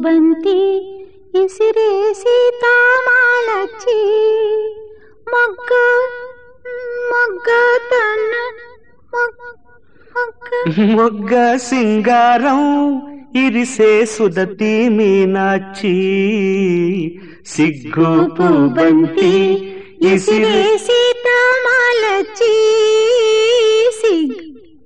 బంతి ఇసిరేసి తామాలచ్చి మొగ్గ మొగ్గ తన మొగ్గ మొగ్గ మొగ్గ సింగారం ఇరిసే సుదతి మీనాచి సిగ్గు పూబంతి ఇసిరే ఇసిరేసి తామాలచ్చి సిగ్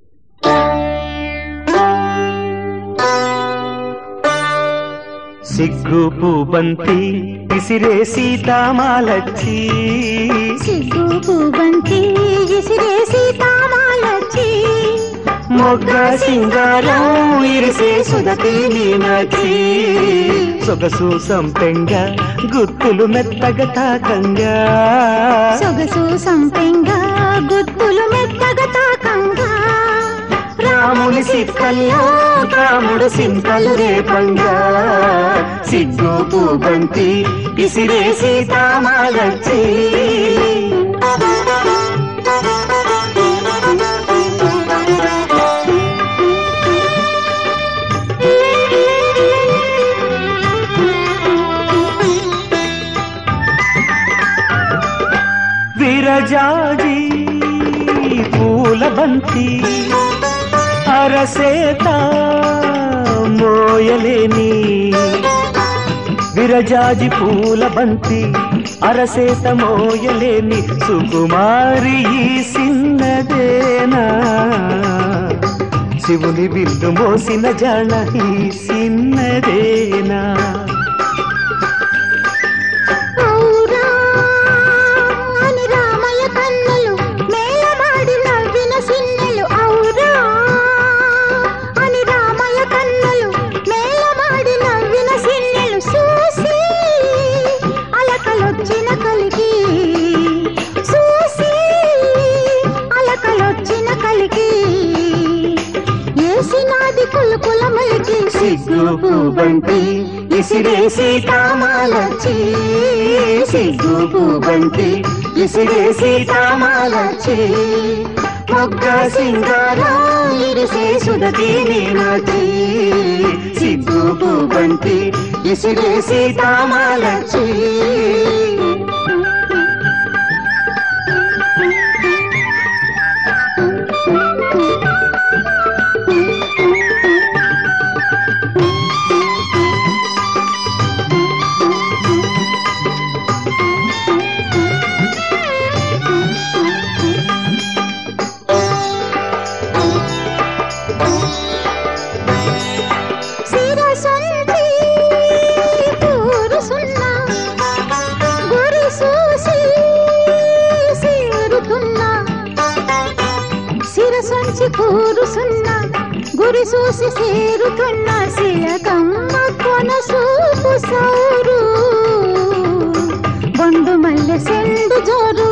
సిగ్గు పూబంతి ఇసిరే సీతామాలచ్చి సిగ్గు బంతి ఇసిరేసి తామాలచ్చి మొగ్గ సింగారం ఇరిసే సుదతి మీనాచి సొగసు సంపెంగ గుత్తులు మెత్తగ తాకంగా సొగసు సంపెంగా గుత్తులు మెత్తగా తాకంగా రాముని సిక్కల్లో రాముడు సింతలు రేపంగా సిగ్గు పూబంతి ఇసిరే సీతామాలచ్చి విరజాజి పూల బంతి అరసేత మోయలేని విరజాజి పూల బంతి అరసేత మోయలేని సుకుమారి ఈ సిన్నదేనా శివుని బిల్లు మోసిన జన ఈ సిన్నదేనా ఔరా అని రామయ్య కన్నులు మేలమాడి నవ్విన సిన్నెలు ఔరా అని రామయ్య కన్నులు మేలమాడి నవ్విన సిన్నెలు చూసి అలకలొచ్చిన కలిగి చూసి అలకలొచ్చిన కలిగి ఏసినాది కులుకుల మలికి సిగ్గు పూబంతి ఇసిరే సీతామాలచ్చి సిగ్గు పూబంతి ఇసిరే సీతామాలచ్చి మొగ్గ సింగారం ఇరిసే సుదతి మీనాచి సిగ్గు పూబంతి ఇసిరే సీతామాలచ్చి శిరసొంటి కూరుసున్న గురి చూసి సీరుతున్న శిరసొంచి కూరుసున్న గురి చూసి సీరుతున్న శిలకమ్మ కొన సూపు సౌరు బొండు మల్లె సెండు జోరు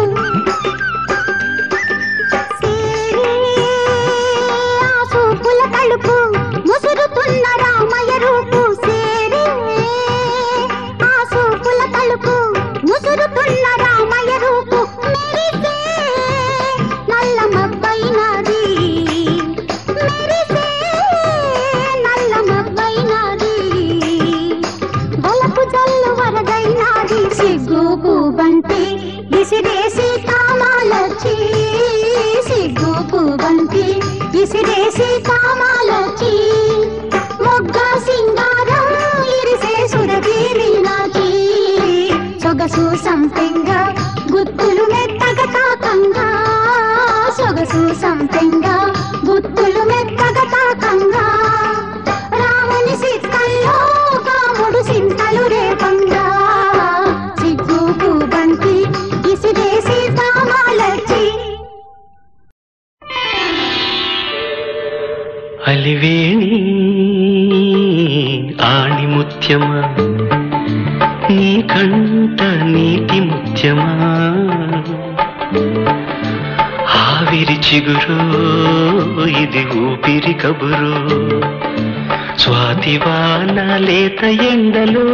ఆ సూపుల కలుపు ముసురుతున్న రామయ్య రూపు సేరే ఆ సూపుల కలుపు ముసురుతున్న రామయ్య రూపు మెరిసే నల్ల మబ్బైనది మెరిసే నల్ల మబ్బైనది బలపు జల్లు వరదైనది సిగ్గు పూబంతి విసిరేసి కామాలొచ్చి సిగ్గు పూబంతి విసిరేసి కామాలొచ్చి మొగ్గ సింగారం ఇరిసే సురభి మీనాచి సొగసు సంపెంగ గుత్తులు మెత్తగ తాకంగా సొగసు సంపెంగ గుత్తులు మెత్తగ తాకంగా రాముని సిక్కల్లో కాముడు సింతలు రేపంగా సిగ్గు పూబంతి ఇసిరేసి కామాలచ్చి అలివేణి ఆణిముత్యమా నీ కంట నీటి ముత్యమా ఆవిరి చిగురు ఇది ఊపిరి కబురు స్వాతివాన లేత ఎండలో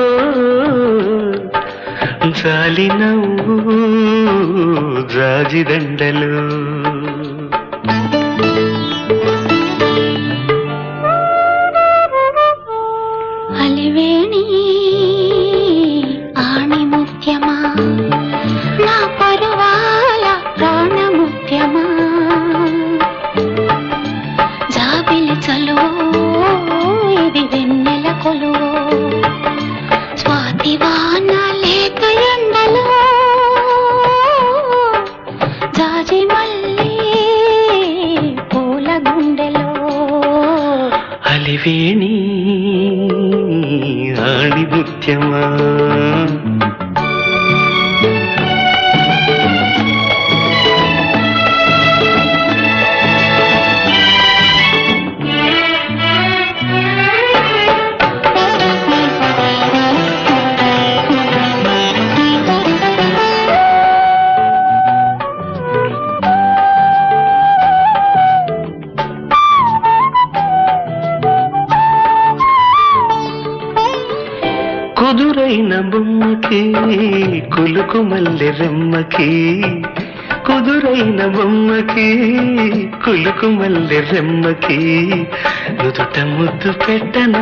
జాలి నవ్వు జాజిదండలు అలివే అలివేణి ఆణిముత్యమా కుదురైన బొమ్మకి కులుకు మల్లె రెమ్మకి కుదురైన బొమ్మకి కులుకు మల్లె రెమ్మకి నుదుట ముద్దు పెట్టనా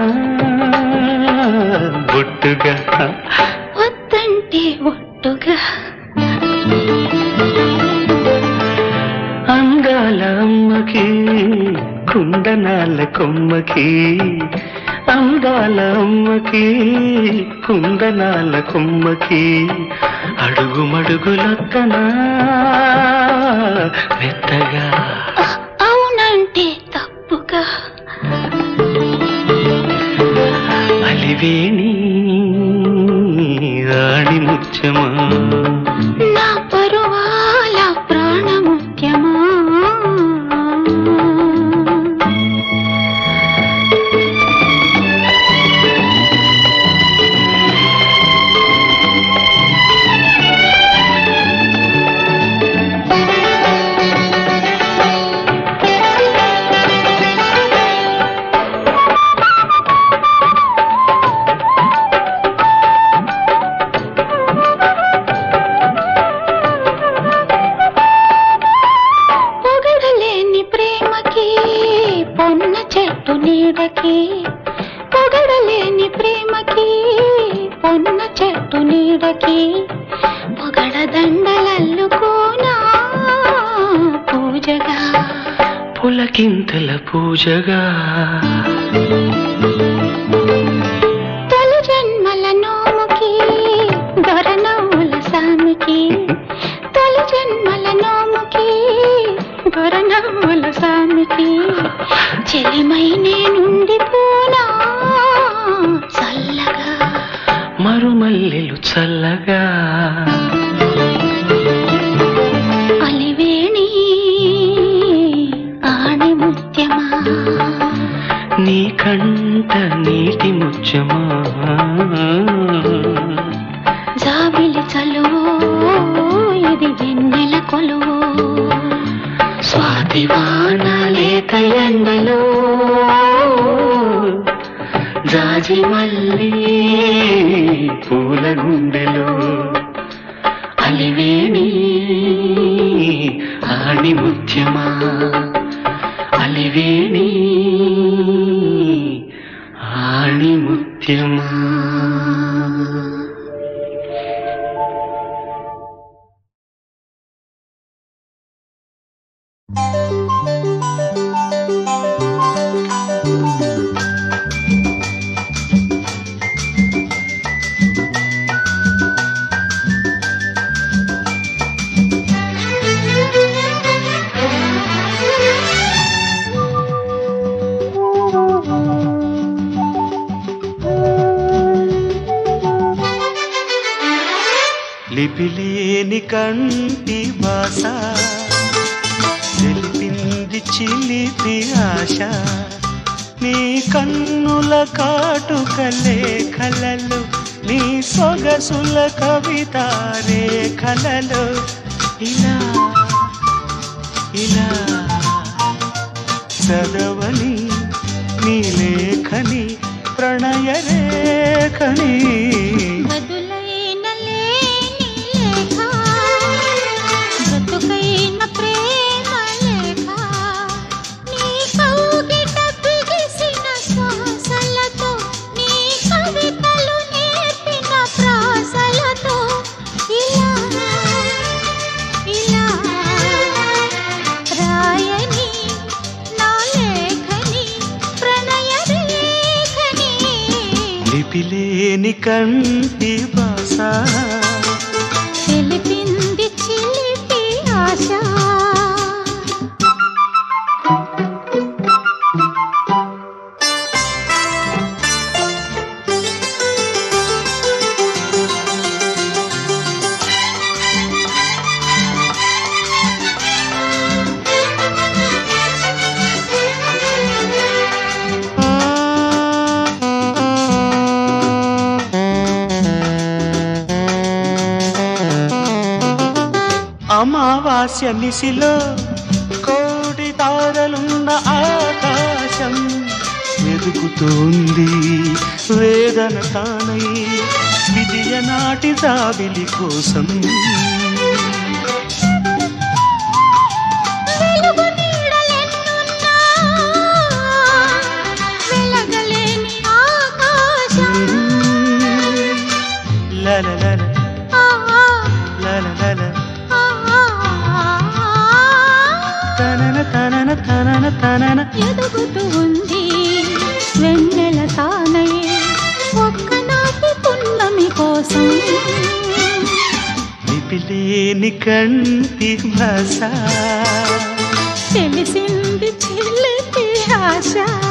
బొట్టుగా వద్దంటే ఒట్టుగా అందాల అమ్మకి కుందనాల కొమ్మకి అందాల అమ్మకి కుందనాల కొమ్మకి అడుగు మడుగులొత్తనా మెత్తగా అవునంటే తప్పుగా అలివేణి రాణి ముత్యమా నా పరువాల ప్రాణముఖ్యమా పొగడలేని ప్రేమకి పొన్న చెట్టు నీడకి పొగడలేని ప్రేమకి పొన్న చెట్టు నీడకి పొగడ దండలల్లుకోనా పూజగా పులకింతల పూజగా తొలి జన్మల నోముకి దొరనవ్వుల సామికి తొలి జన్మల నోముకి దొరనవ్వుల సామికి చెలిమై నేనుండిపోనా చల్లగా మరుమల్లెలు చల్లగా అలివేణి ఆణి ముత్యమా నీ కంట నీటి ముత్యమా జాబిలి చలువో ఇది వెన్నెల కొలువో స్వాతివాన లేత ఎండలో జాజి మల్లి పూల గుండెలో అలివేణి ఆణి ముత్యమా అలివేణి ఆణి ముత్యమా లిపిలేని కంటి భాష తెలిపింది చిలిపి ఆశ నీ కన్నుల కాటుకలే కలలు నీ సొగసుల కవిత కలలు ఇలా ఇలా చదవని నీ లేఖని ప్రణయ రేఖని బదులైన లేని లేఖ బ్రతుకైన ప్రేమ లేఖ నీ కౌగిట బిగిసిన శ్వాసలతో నీ కవితలు నేర్పిన ప్రాసలతో ఇలా ఇలా రాయని నా లేఖని ప్రణయ రేఖని లిపిలేని కంటి భాష తెలిపింది చిలిపి ఆశ హాస్య నిశిలో కోటి తారలున్న ఆకాశం వెతుకుతోంది వేదన తానై విజయ నాటి జాబిలి కోసం వెలుగు నీడలెన్నున్నా వెలగలేని ఆకాశం లల లల ఆ, ఆ, లల లల ఆ, ఆ, ఆ. తనన తనన తనన తనన ఎదుగుతూ ఉంది వెన్నెల తానై ఒక్కనాటి పున్నమి కోసం లిపిలేని కంటి భాష తెలిసింది చిలిపి ఆశ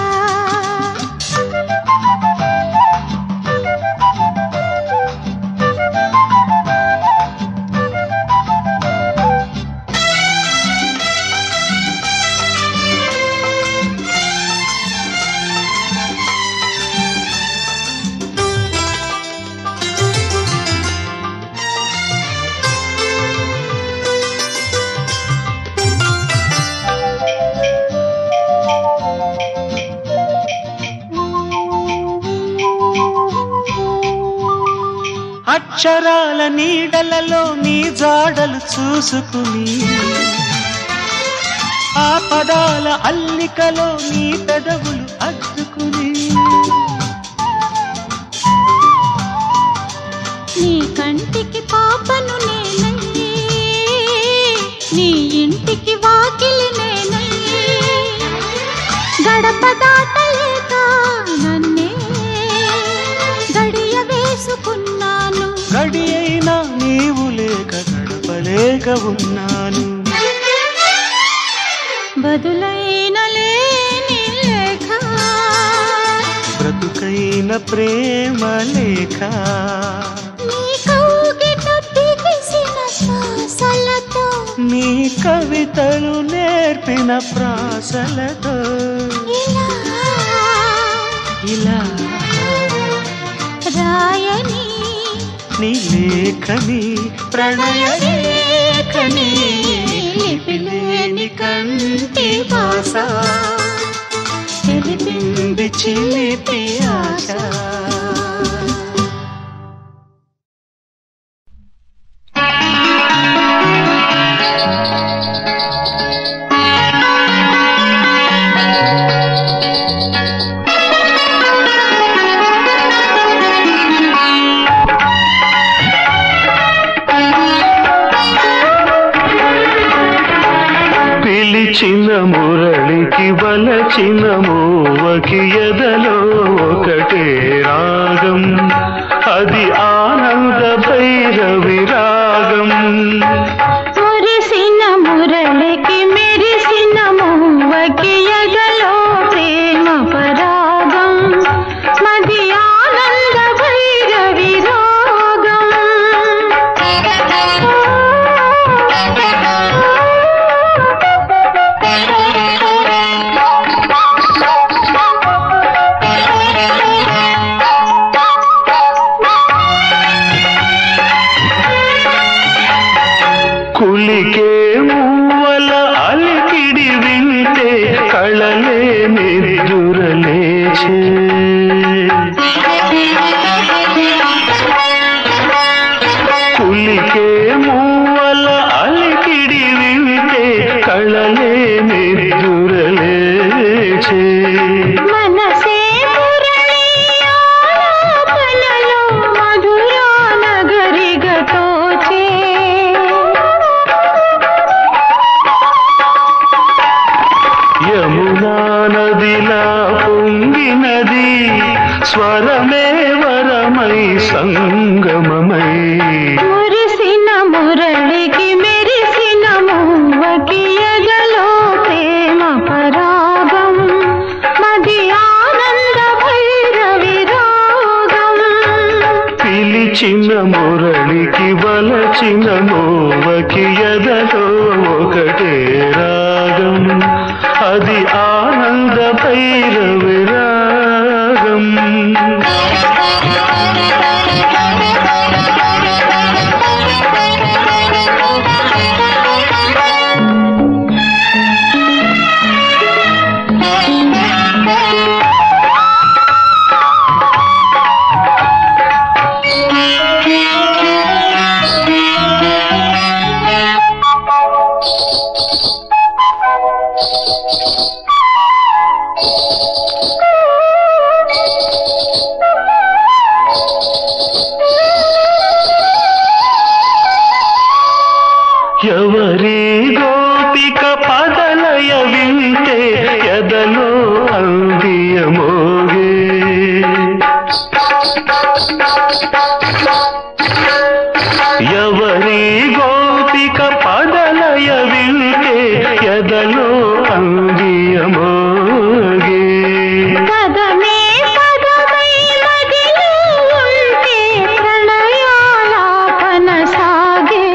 అక్షరాల నీడలలో నీ జాడలు చూసుకుని ఆ పదాల అల్లికలో నీ పెదవులు అద్దుకుని నీ కంటికి పాపను నేనయ్యే నీ ఇంటికి వాకిలి నేనయ్యే గడప దాటలేక నన్నే గడియ వేసుకున్నాను గడి అయినా నీవు లేక గడపలేక ఉన్నాను బదులైన లేని లేఖ బ్రతుకైన ప్రేమ లేఖ నీ కౌగిట బిగిసిన శ్వాసలతో నీ కవితలు నేర్పిన ప్రాసలతో ఇలా ఇలా రాయని నీ లేఖని ప్రణయ లేఖని లిపిలేని కంటి భాష తెలిపింది చిలిపి ఆశ పిలిచిన మురళికి వలచిన మూవకి ఎదలో ఒకటే రాగం అది ఆనంద భైరవి రాగం మురిసిన మురళికి మెరిసిన మువ్వకి ఎగలో ప్రేమ పరాగం మది ఆనంద భైరవి రాగం కులికే మూవల అలికిడి వింటే కళలే నిద్దురలేచే కులికే మూవల అలికిడి వింటే కళలే నిద్దురలేచే మనసే మురళి ఆలాపనలో మధురా నగరిగా తోచే యమునా నదిలా పొంగినది స్వరమే వరమై సంగమమై మురిసిన మురళికి మెరిసిన మువ్వకి ఎగలో ప్రేమ పరాగం మది ఆనంద భైరవి రాగం పిలిచిన మురళికి వలచిన మోవకి ఎదలో ఒకటే రాగం అది ఆనంద భైరవి రాగం Thank you. ఎవరి గోపిక పదలయ వింటే ఎదలో అందియమోగే ఎవరి గోపిక పదలయ వింటే ఎదలో అందియమోగే పదమే పదమై మదిలో ఉంటే ప్రణయాలాపన సాగే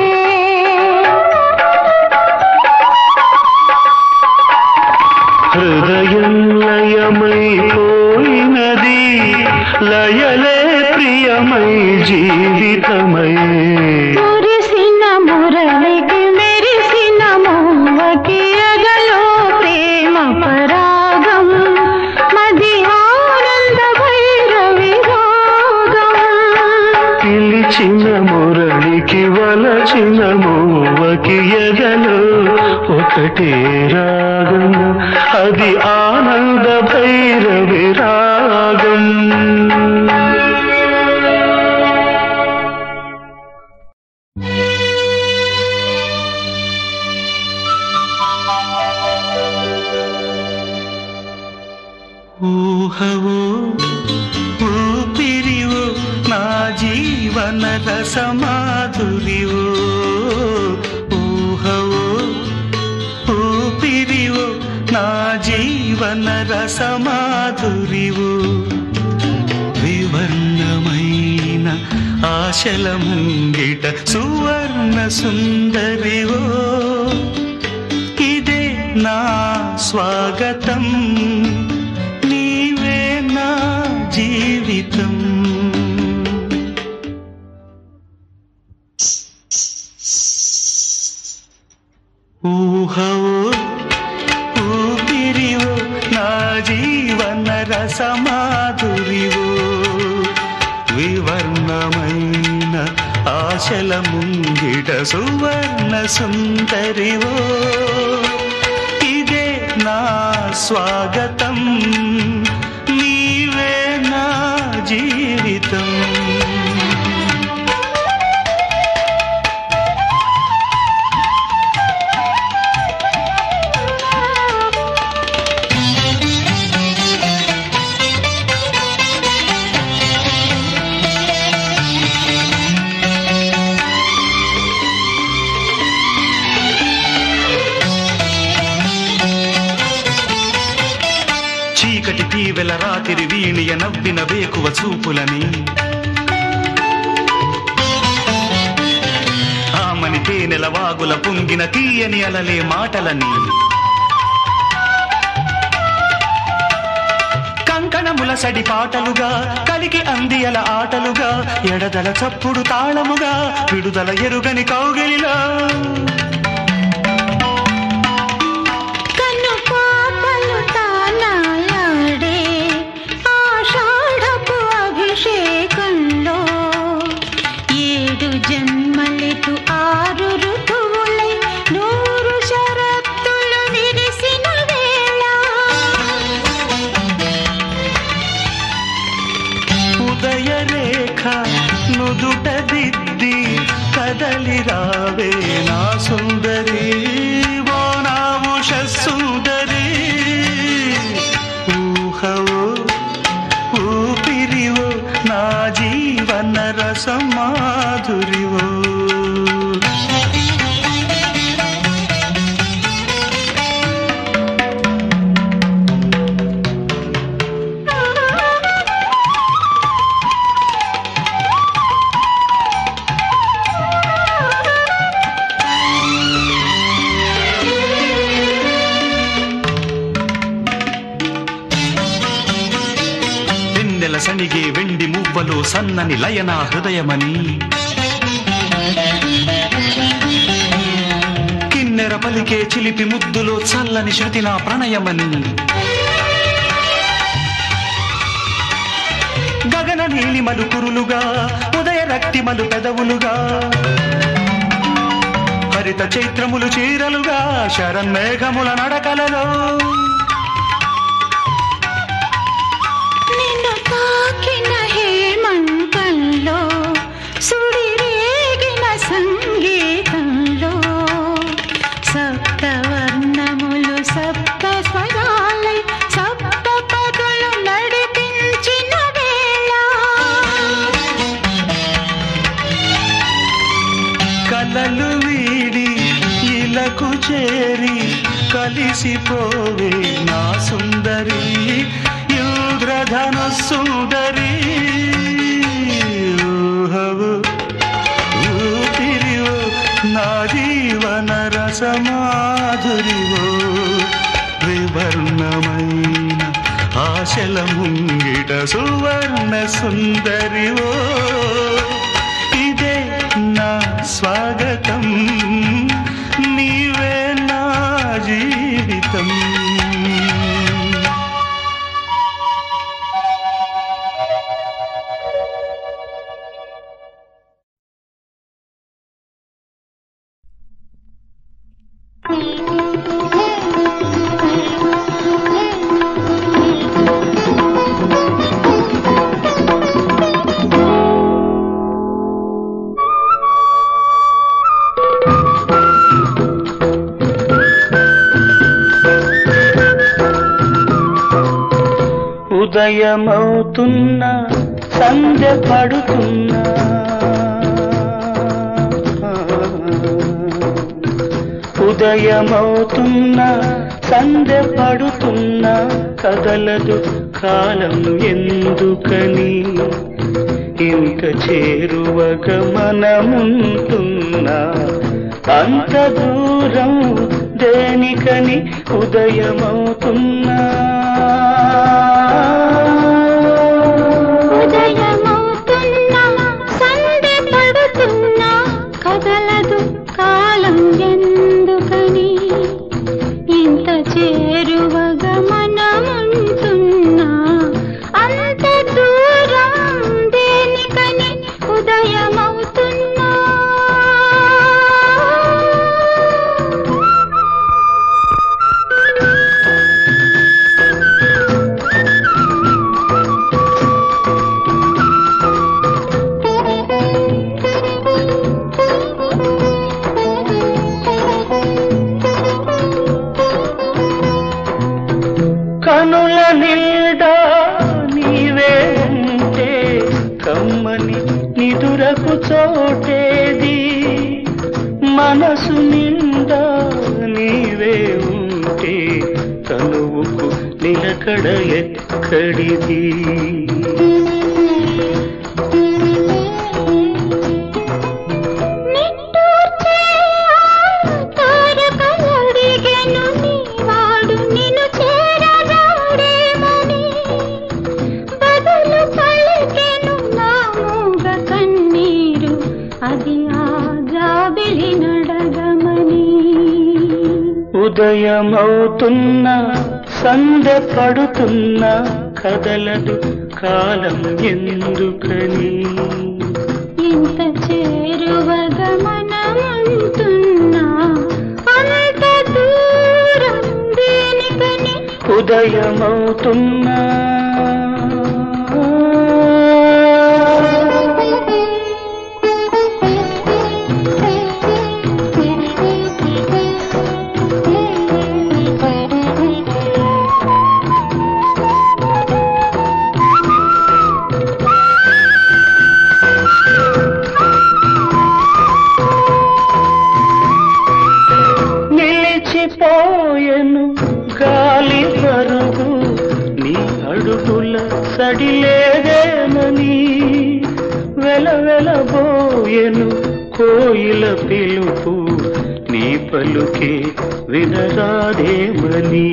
హృదయం లయమైపోయినది లయలే ప్రియమై జీవితమై మురిసిన మురళికి మెరిసిన మూవకి ఎగలో ప్రేమ పరాగం మది ఆనంద భైరవి రాగం పిలిచిన మురళికి వలచిన మూవకి ఎదలో ఒకటే రాగం అది ఆనంద భైరవి రాగం ఊహవో ఊపిరివో నా జీవన రసమాధురివో ఊహవో ఊపిరివో నా జీవన రసమాధురివో వివర్ణమైన ఆశల ముంగిట సువర్ణ సుందరివో ఇదే నా స్వాగతం నీవే నా జీవితం ఊహవో ఊపిరివో నా జీవన రసమాధురివో వివర్ణమైన ఆశల ముంగిట సువర్ణ సుందరివో ఇదే నా స్వాగతం నీవే నా జీవితం చీకటి తీవెల రాతిరి వీణియ నవ్విన వేకువ చూపులని ఆమని తేనెల వాగుల పొంగిన తీయని అలలే మాటలని కంకణముల సడి పాటలుగా కలిగి అందియల ఆటలుగా ఎడదల చప్పుడు తాళముగా విడుదల ఎరుగని కౌగిలిలా కన్ను పాపలు తానాలాడే ఆషాఢపు అభిషేకంలో ఏడు జన్మలెటు ఆరు ఋతువులై నూరు షరత్తులు విరిసిన వేళ ఉదయ రేఖ నుదుట దిద్ది కదలి రావే నా సుందరి ఓ నా ఉష సుందరి ఊహవో ఊపిరివో నా జీవన రసమాధురివో వెన్నెల సణిగే వెండి మువ్వలు సన్నని లయనా హృదయమని కిన్నెర పలికే చిలిపి ముద్దులో చల్లని శృతి నా ప్రణయమని గగన నీలిమలు కురులుగా ఉదయ రక్తిమలు పెదవులుగా హరిత చైత్రములు చీరలుగా శరన్మేఘముల నడకలలో నిన్ను తాకిన హేమంతంలో సుడిరేగిన సంగీతంలో సప్తవర్ణములు సప్త స్వరాలై సప్త పదులు నడిపించిన వేళ కలలు వీడి ఇలకు చేరి కలిసిపోవే నా సుందరి యుద్రధను సుందరి ఊహవు ఊపిరివో నా జీవన రసమాధురివో వివర్ణమైన ఆశల ముంగిట సువర్ణ సుందరివో ఇదే నా స్వాగతం నీవే నా జీవితం ఉదయమవుతున్న సంధ్య పడుతున్నా ఉదయమవుతున్న సంధ్య పడుతున్న కదలదు కాలం ఎందుకని ఇంత చేరువగ మనముంటున్నా అంత దూరం దేనికని ఉదయమవుతున్నా ఉదయమవుతున్నా సంధ్య పడుతున్నా కదలదు కాలం ఎందుకని ఇంత చేరువగా మనముంటున్నా అంత దూరం దేనికని ఉదయమవుతున్నా కనుల నిండా నీవే ఉంటే కమ్మని నిదురకు చోటేది మనసు నిండా నీవే ఉంటే తనువుకు నిలకడ ఎక్కడిది నిట్టూర్చే తారకలడిగెను నీవాడు నిన్ను చేరరాడేమని. బదులు పలికెను నా మూగ కన్నీరు, అది ఆ జాబిలి నడగమని ఉదయమవుతున్న సంధ్య పడుతున్న కదలదు కాలం ఎందుకని ఇంత చేరువగా మనముంటున్నా అంత దూరం దేనికని ఉదయమవుతున్నా నిలిచిపోయెను గాలి పరుగు నీ అడుగుల సడిలేదేనని వెలవెలబోయెను కోయిల పిలుపు నీ పలుకే వినరాదేమని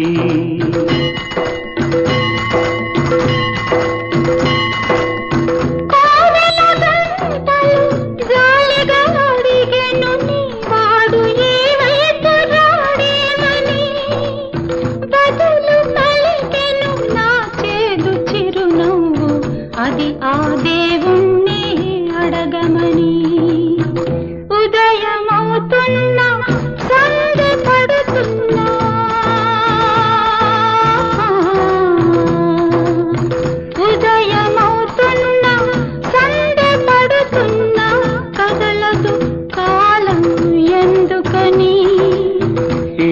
కోవెల గంటలు జాలిగా అడిగెను నీవాడు ఈ వైపు రాడేమని. బదులు పలికెను నా చేదు చిరునవ్వు, అది ఆ దేవుణ్ణి అడగమని ఉదయమవుతున్న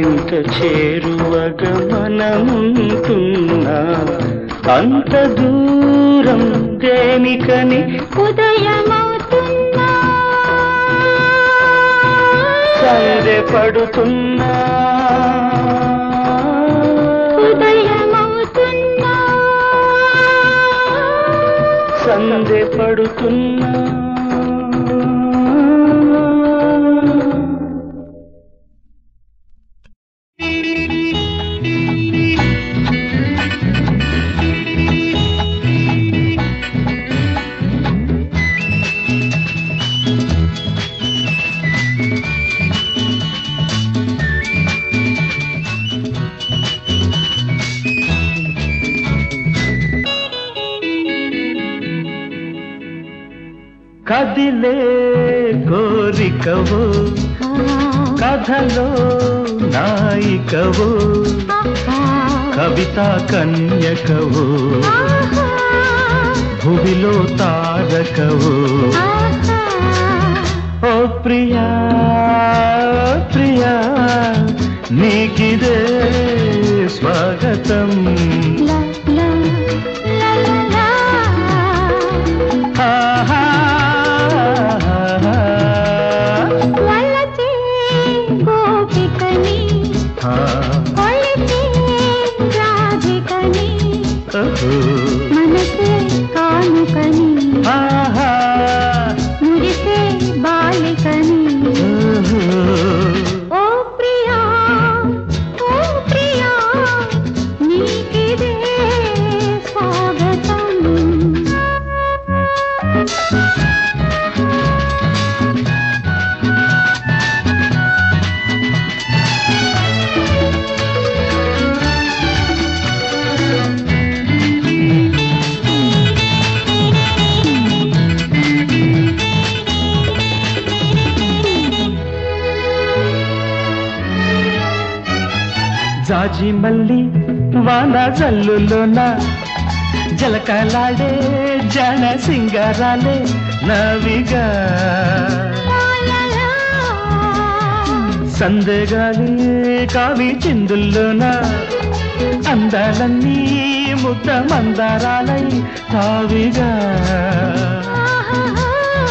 ఇంత చేరువగా మనముంటున్నా అంత దూరం దేనికని ఉదయమవుతున్నా సందె పడుతున్నా ఉదయమవుతున్నా సందె పడుతున్నా కదిలే కోరికవు కథలో నాయికవు కవిత కన్యకవు భువిలో తారకవు ఓ ప్రియా ప్రియా నీకిదే స్వాగతం ఆహా. ఆ, ఓహో. మనసే కానుకని ఆహా. మురిసే బాలికని ఓహో. ఓ ప్రియా ఓ ప్రియా నీకిదే స్వాగతం జాజి మల్లి వాన జల్లులోన జలకలాడే జన సింగారాలే నవిగా లా లా లా. సందెగాలి కావి చిందుల్లోన అందాలన్నీ ముద్ద మందారాలై తావిగా ఆహాహా.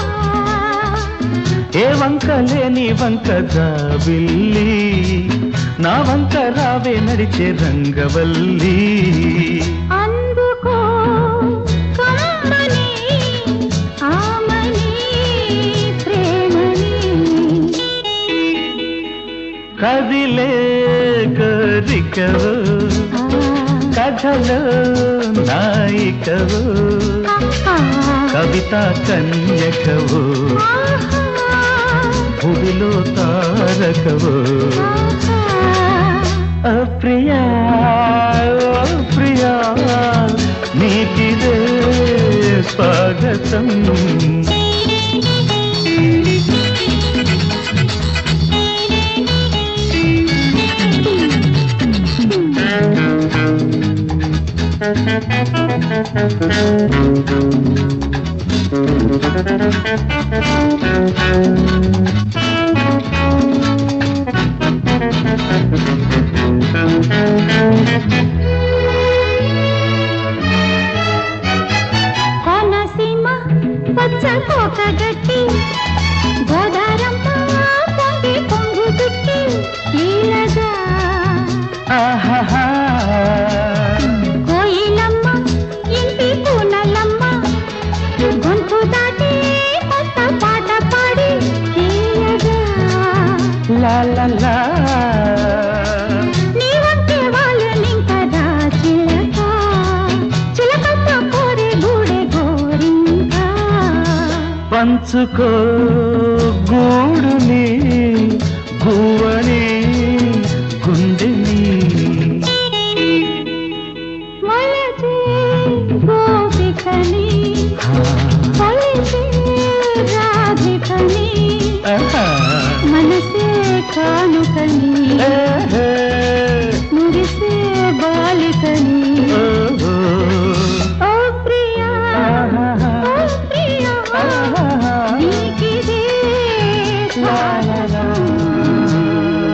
ఏ వంక లేని వంక జాబిల్లి నా వంక రావే నడిచే రంగవల్లి అందుకో కమ్మని ఆమని ప్రేమని కదిలే కోరికవు కథలో నాయికవు కవిత కన్యకవు భువిలో తారకవు అప్రియా ప్రియా నీకిదే స్వాగతం కోనసీమ పచ్చ కోక గట్టి గోదారమ్మ పొంగి పొంగు దుట్టి లీలగా ఆహాహా కోయిలమ్మ ఇంటి పూనలమ్మ గొంతు దాటి కొత్త పాట పాడి తీయగా లా లా లా నీ వంటి వాళ్ళనింకదా చిలక చిలకమ్మ కోరి గూడె గోరింక పంచుకో గూడుని గువ్వని గుండెని మొలచే గోపికని ఆ, కొలిచే రాధికని ఆహా. మనసే కానుకని ఏహే, మురిసే బాలికని ఓహో. ఓ ప్రియా ఆహాహా. ఓ ప్రియా ఆహాహా. నీకిదే లా లా లా. స్వాగతం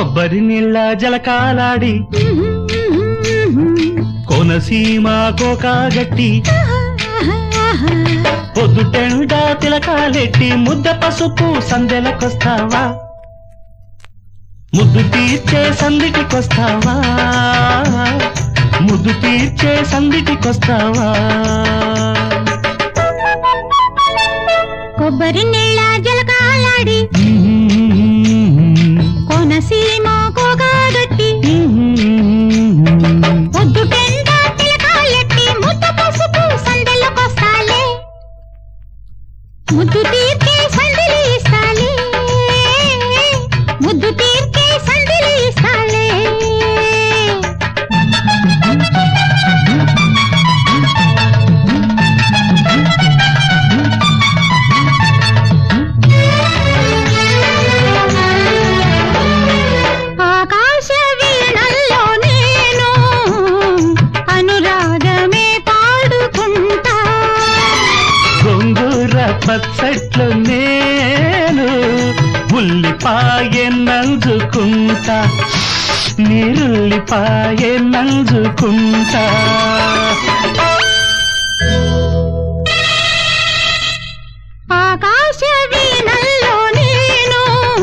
కొబ్బరి నీళ్ళ జలకాలాడి కోనసీమ కోకాగట్టి పొద్దుటెండ తిలకాలెట్టి ముద్ద పసుపు సందెలకొస్తావా ముద్దు తీర్చే సందిటికొస్తావా ముద్దు తీర్చే సందిటికొస్తావా కొబ్బరి నీళ్ళ జలకాలాడి కోనసీమ కోగాగట్టి పొద్దుటెండ తిలకాలెట్టి ముద్ద పసుపు సందెలకొస్తాలే ముద్దు తీర్చే సందిలి ఇస్తాలే ముద్దు తీర్చే సందిలి ఇస్తాలే ఆకాశ వీణల్లో నేను అనురాగమే పాడుకుంటా గొంగూర పచ్చట్లు నేను ఉల్లిపాయ నంజుకుంటా నీరుల్లిపాయ నంజుకుంటా ఆకాశ వీణల్లో నేను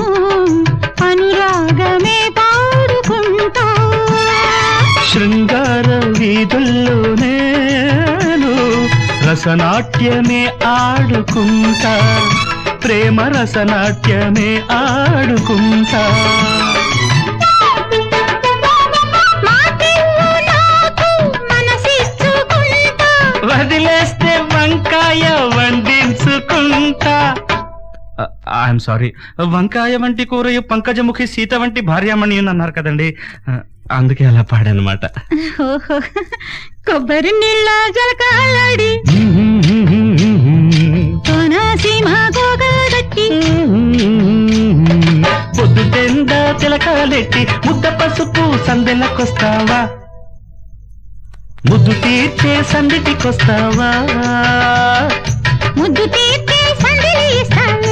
అనురాగమే పాడుకుంటా శృంగార వీధుల్లో నేను రసనాట్యమే ఆడుకుంటా ప్రేమ రసనాట్యమే ఆడుకుంటా మాటిల్లు నాకు మనసిచ్చుకుంటా వదిలేస్తే వంకాయ వండించుకుంటా ఐఎమ్ సారీ వంకాయ వంటి కూరయు పంకజముఖి సీత వంటి భార్యామణి అన్నారు కదండి ఆ, అందుకే అలా పాడనమాట ఓహో కొబ్బరి నీళ్ళ జలకాలాడి కోనసీమ కోగాగట్టి పొద్దుటెండ తిలకాలెట్టి ముద్ద పసుపు సందెలకొస్తావా ముద్దు తీర్చే సందిటికొస్తావా ముద్దు తీర్చే సందిలి ఇస్తాలే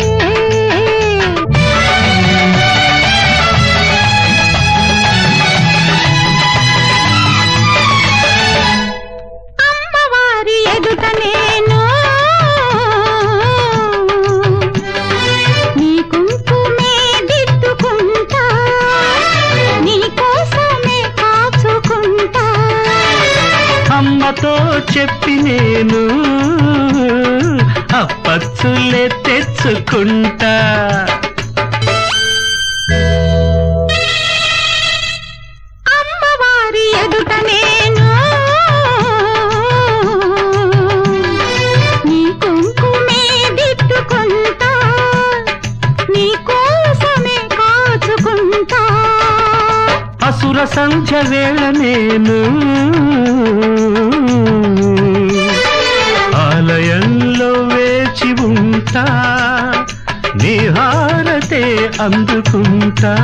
అమ్మవారి ఎదుట నేను నీ కుంకుమే దిద్దుకుంటా నీ కోసమే కాచుకుంటా అమ్మతో చెప్పి నేను అప్పచ్చులే తెచ్చుకుంటా అమ్మవారి ఎదుట నేను నీ కుంకుమే దిద్దుకుంటా నీ కోసమే కాచుకుంటా అసుర సంధ్య వేళ నేను ఆలయంలో వేచి ఉంటా నీ హారతే అందుకుంటా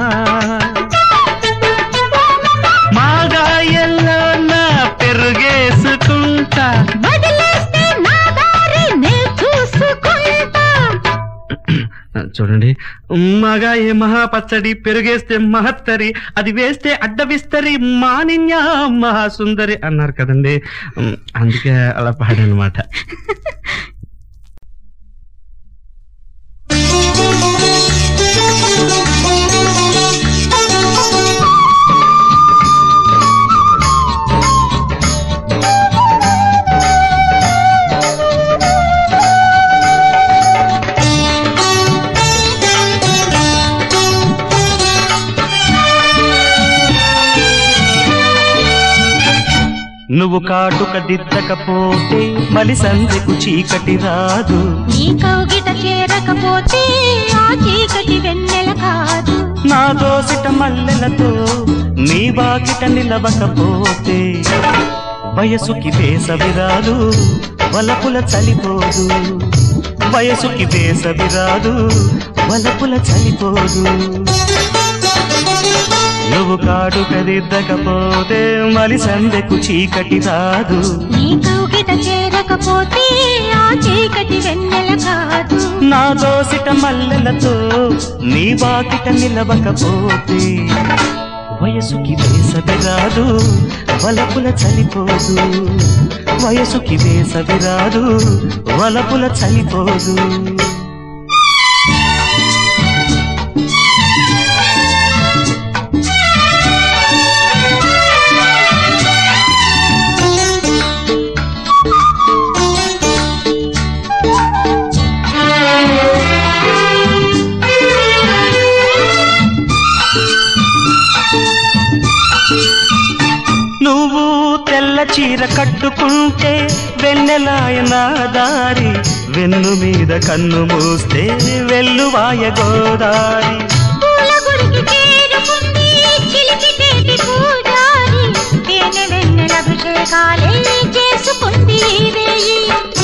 మాగాయల్లో నా పెరుగేసుకుంటా వదిలేస్తే నా దారి నే చూసుకుంటా చూడండి మగా ఏ మహాపచ్చడి పెరుగేస్తే మహత్తరి అది వేస్తే అడ్డవిస్తరి మానిన్య మహాసుందరి అన్నారు కదండి ఉమ్, అందుకే అలా పాడనమాట నువ్వు కాటుక దిద్దకపోతే మలి సందెకు చీకటి రాదు నీ కౌగిట చేరకపోతే ఆ చీకటి వెన్నెల కాదు నా దోసిట మల్లెలతో నీ వాకిట నిలవకపోతే వయసుకి వేసవి రాదు వలపుల చలిపోదు వయసుకి వేసవి రాదు వలపుల చలిపోదు నువ్వు కాడు కదిద్దకపోతే మలి సందెకు చీకటి రాదు నీ కౌగిట చేరకపోతే ఆ చీకటి వెన్నెల కాదు నా దోసిట మల్లెలతో నీ వాకిట నిలవకపోతే వయసుకి వేసవి రాదు వలపుల చలిపోదు వయసుకి వేసవి రాదు వలపుల చలిపోదు నువ్వు తెల్ల చీర కట్టుకుంటే వెన్నెలాయన దారి వెన్ను మీద కన్ను మూస్తే వెల్లువాయ గోదారి పూల గుడికి చేరుకుంది చిలిపితేటి పూజారి తేనె వెన్నెల అభిషేకాలే చేసుకుంది ఈ రేయి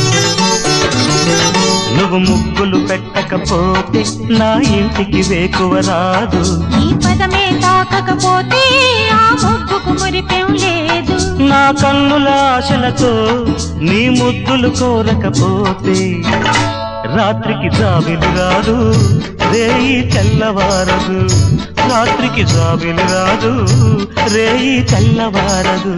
నువ్వు ముగ్గులు పెట్టకపోతే నా ఇంటికి వేకువ రాదు నీ పదమే తాకకపోతే ఆ ముగ్గుకు మురిపెం లేదు నా కన్నుల ఆశలతో నీ ముద్దులు కోరకపోతే రాత్రికి జాబిలి రాదు రేయి తెల్లవారదు రాత్రికి జాబిలి రాదు రేయి తెల్లవారదు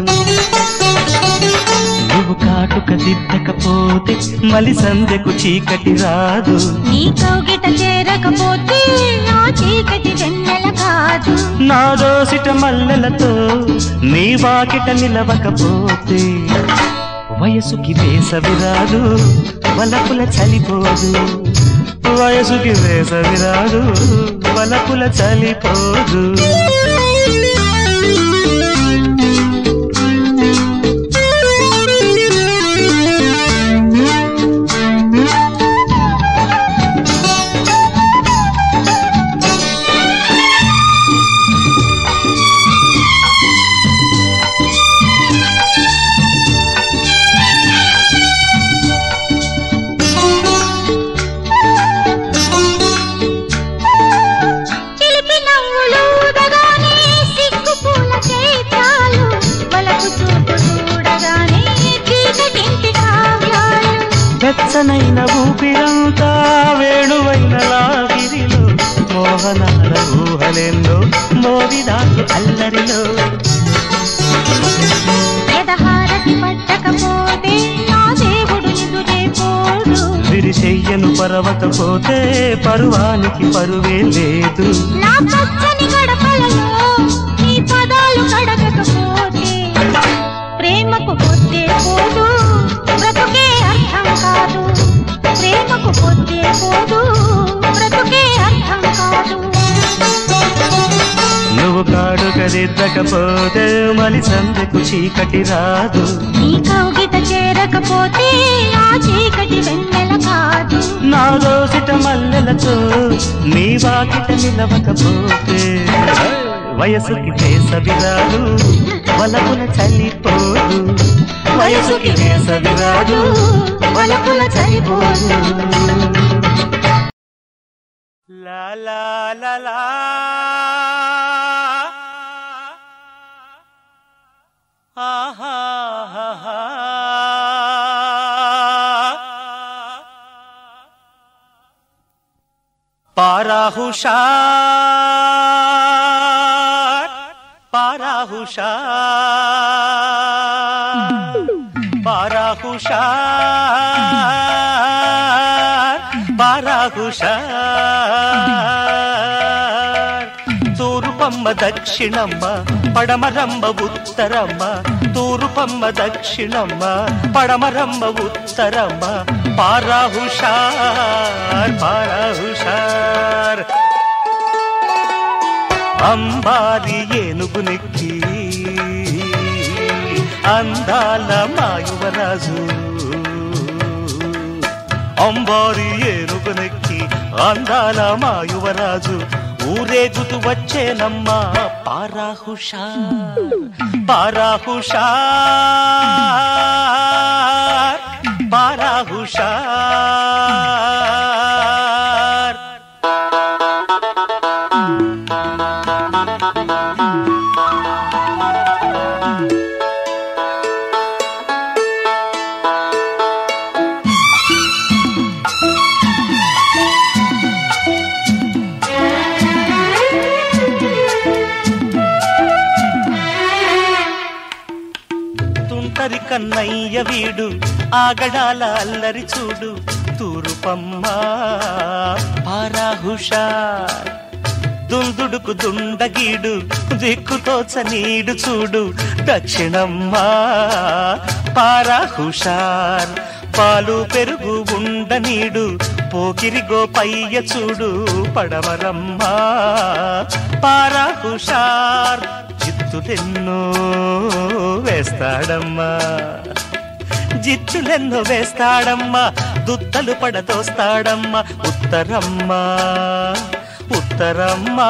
నువ్వు కాటుక దిద్దకపోతే మలి సందెకు చీకటి రాదు నీ కౌగిట చేరకపోతే ఆ చీకటి వెన్నెల కాదు నా దోసిట మల్లెలతో నీ వాకిట నిలవకపోతే వయసుకి వేసవి రాదు వలపుల చలిపోదు వయసుకి వేసవి రాదు వలపుల చలిపోదు చిలిపి నవ్వులు ఊదగానే సిగ్గు పూల చైత్రాలు వలపు చూపు చూడగానే చీకటింటి కావ్యాలు వెచ్చనైన ఊపిరంతా వేణువైన లాగిరిలో మోహనాల ఊహలెందో మోవిదాసు అల్లరిలో ఎదహారతి పట్టకపోతే నా దేవుడు నిదురే పోడు విరిచెయ్యను పరవకపోతే పరువానికి పరువే లేదు నా పచ్చని గడపలలో నీ పదాలు కడగకపోతే ప్రేమకు పొద్దే పోదు బ్రతుకే అర్థం కాదు ప్రేమకు పొద్దే పోదు బ్రతుకే అర్థం కాదు నువ్వు కాడు కదిద్దకపోతే మలి సందెకు చీకటి రాదు నీ కౌగిట చేరకపోతే ఆ చీకటి వెన్నెల కాదు నా దోసిట మల్లెలతో నీ వాకిట నిలవకపోతే వయసుకి వేసవి రాదు వలపుల చలిపోదు వయసుకి వేసవి రాదు వలపుల చలిపోదు లా లా లా లా. ఆహా హా హా. పారాహుషార్ పారాహుషార్ పారాహుషార్ తూర్పమ్మ దక్షిణమ్మ పడమరమ్మ ఉత్తరమ్మ తూర్పమ్మ దక్షిణమ్మ పడమరమ్మ ఉత్తరమ్మ పారాహుషార్ పారాహుషార్ అంబారి ఏనుగు నెక్కి అందాల మాయువరాజు అంబారి ఏనుగు నెక్కి అందాల మాయువరాజు ఊరేగుతూ వచ్చేనమ్మా పారాహుషార్ పారాహుషార్ పారాహుషార్ కన్నయ్య వీడు ఆగడాల అల్లరి చూడు తూరుపమ్మ పారా హుషార్ దుందుడుకు దుండగీడు దిక్కుతోచ నీడు చూడు దక్షిణమ్మ పారా హుషార్ పాలు పెరుగు ఉండ నీడు పోకిరి గోపయ్య చూడు పడమరమ్మ పారా హుషార్ జిత్తులెన్నో వేస్తాడమ్మా జిత్తులెన్నో వేస్తాడమ్మా దుత్తలు పడదోస్తాడమ్మా ఉత్తరమ్మా ఉత్తరమ్మా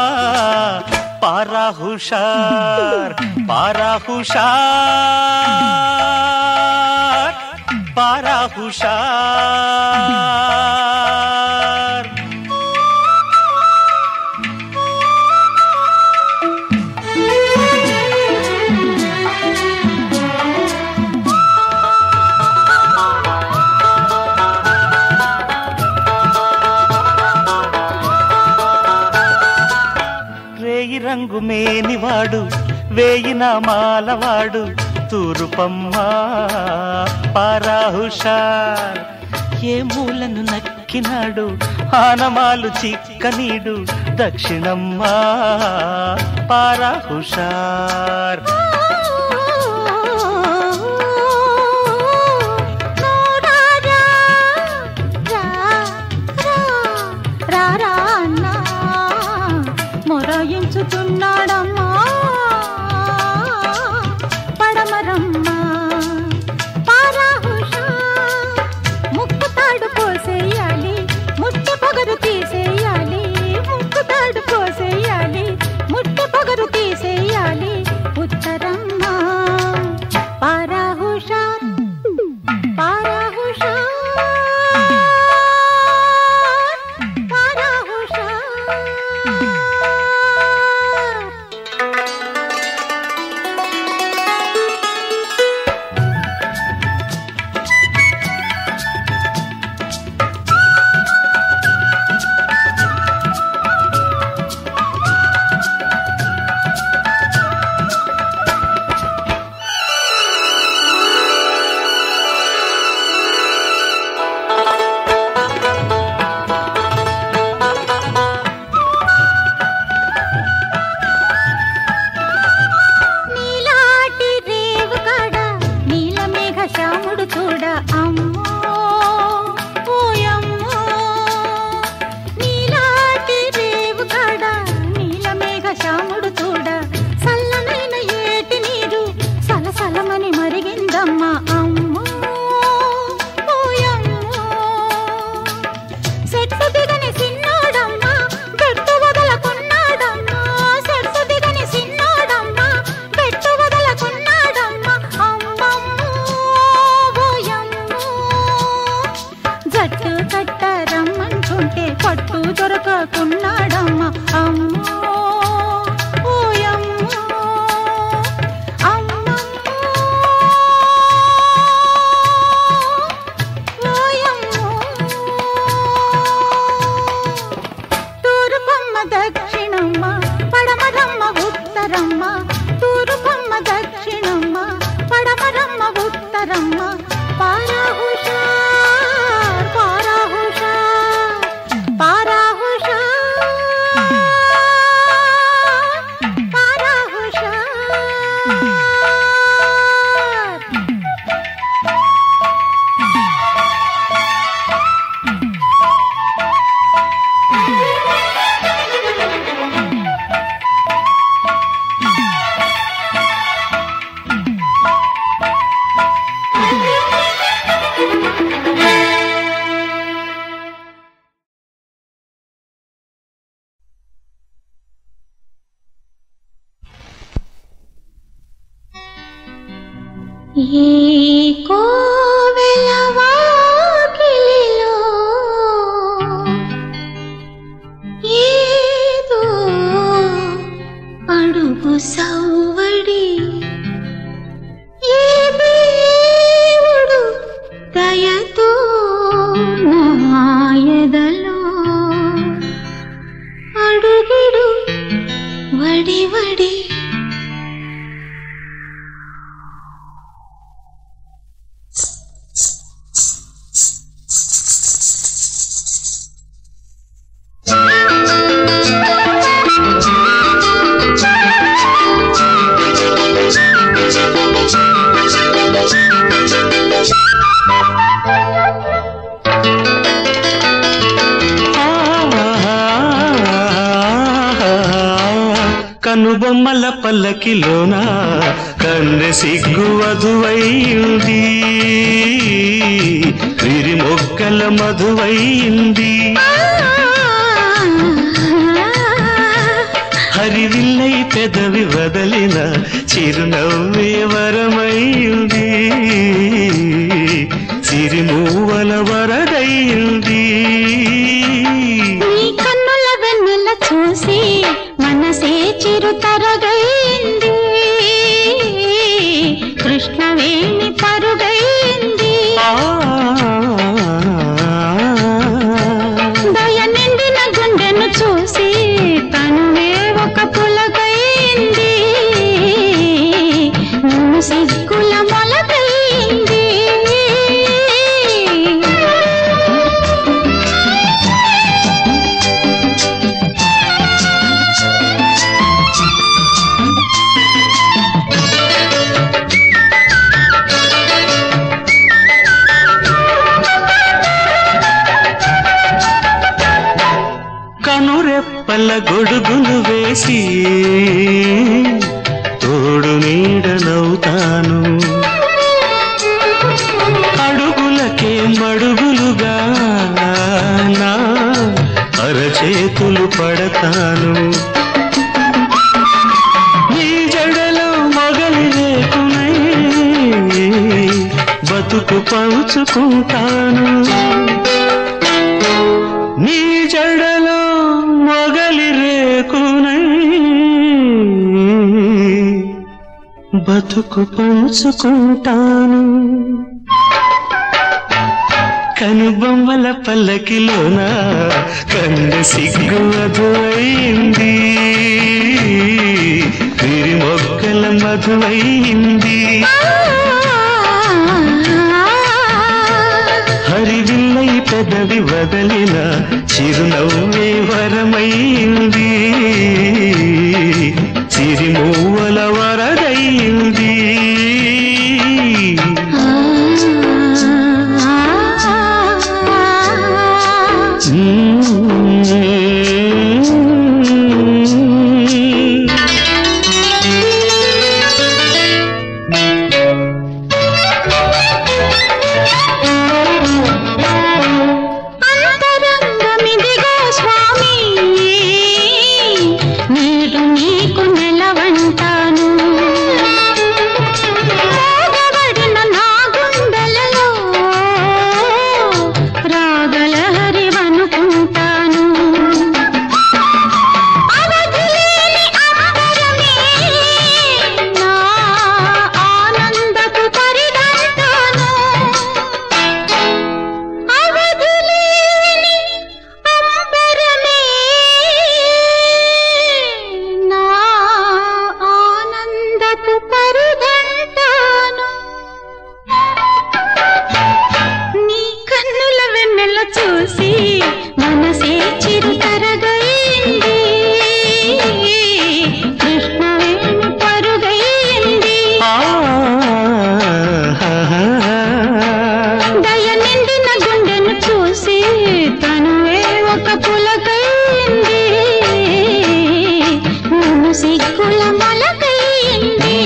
పారా హుషార్ పారా హుషార్ పారా హుషార్ రేయి రంగు మేనివాడు వేయి నామాలవాడు తూరుపమ్మ పారాహుషార్ ఏ మూలను నక్కినాడు ఆనమాలు చిక్కనీడు దక్షిణమ్మ పారాహుషార్ రారా రారా అన్నా మొరాయించుతున్నాడమ్మా పడమరమ్మ పారాహుషా ముక్కు తాడు పోసేయాలి ముట్టి పొగరు తీసేయాలి ముక్కు తాడు పోసేయాలి ముట్టి పొగరు తీసేయాలి ఉత్తరమ్మ పారాహుషా పారాహుషా పారాహుషా నీలాటి రేవు కాడ నీలమేఘ శ్యాముడు చూడ అమ్మో ఓయమ్మో నీలాటి రేవు కాడ నీలమేఘ శ్యాముడు చూడ చల్లనైన ఏటి నీరు సలసలమని మరిగిందమ్మా అమ్మో ఓయమ్మో చెట్టు దిగని సిన్నోడమ్మా పెట్టు వదలకున్నాడమ్మా చెట్టు దిగని సిన్నోడమ్మా పెట్టు వదలకున్నాడమ్మా అమ్మమ్మో ఓయమ్మో జట్టు కట్ట రమ్మంటుంటే పట్టు దొరకకున్నాడమ్మా అమ్మో ఓయమ్మో అమ్మమ్మో ఓయమ్మో తూర్పమ్మ దక్షిణమ్మ పడమరమ్మ ఉత్తరమ్మ తూర్పమ్మ దక్షిణమ్మ పడమరమ్మ ఉత్తరమ్మ పారాహుషార్ పారాహుషార్ పారాహుషార్ పారాహుషార్ ఈ కోవెల వాకిలిలో ఏదో అడుగు సవ్వడి ఏ దేవుడు దయతో నాయదలో అడుగిడు వడి వడి కనుబొమ్మల పల్లకిలోన కన్నె సిగ్గు వధువైంది విరి మొక్కల మధువైంది హరివిల్లై పెదవి వదలిన చిరునవ్వే వరమైంది సిరిమూవల వరదైంది నీ కన్నుల వెన్నెల చూసి మనసే చిరు తరగైంది కృష్ణవేణి పరుగైంది ఆ దయ నిండిన గుండెను చూసి తనువే ఒక పులకైంది నిన్ను సిగ్గుల మొలకైంది కనురెప్పల గొడుగులు వేసి తోడు నీడనవుతాను అడుగులకే మడుగులుగా నా అరచేతులు పడతాను నీ జడలో మొగలి రేకునై బతుకు పంచుకుంటాను నీ జడలో మొగలి రేకునై బతుకు పంచుకుంటాను కనుబొమ్మల పల్లకిలోన కన్ను సిగ్గు మధువైంది విరి మొక్కల మధువైంది హరివిల్లై పెదవి వదలిన చిరునవ్వే వరమైంది చిరిమూవల వరదైంది అంతరంగమిదిగో స్వామి నేడు నీకు నెలవంటాను మోగబడిన నా గుండెలలో రాగల హరివనుకుంటాను అవధిలేని అంబరమే నా ఆనందపు పరిగంటాను అవధులేని అంబరమే నా ఆనందపు పరిగంటాను నీ కన్నుల వెన్నెల చూసి మనసే చిరు తరగైంది కృష్ణవేణి పరుగైంది దయ నిండిన గుండెను చూసి తనువే ఒక పులకైంది నన్ను సిగ్గుల మొలకైంది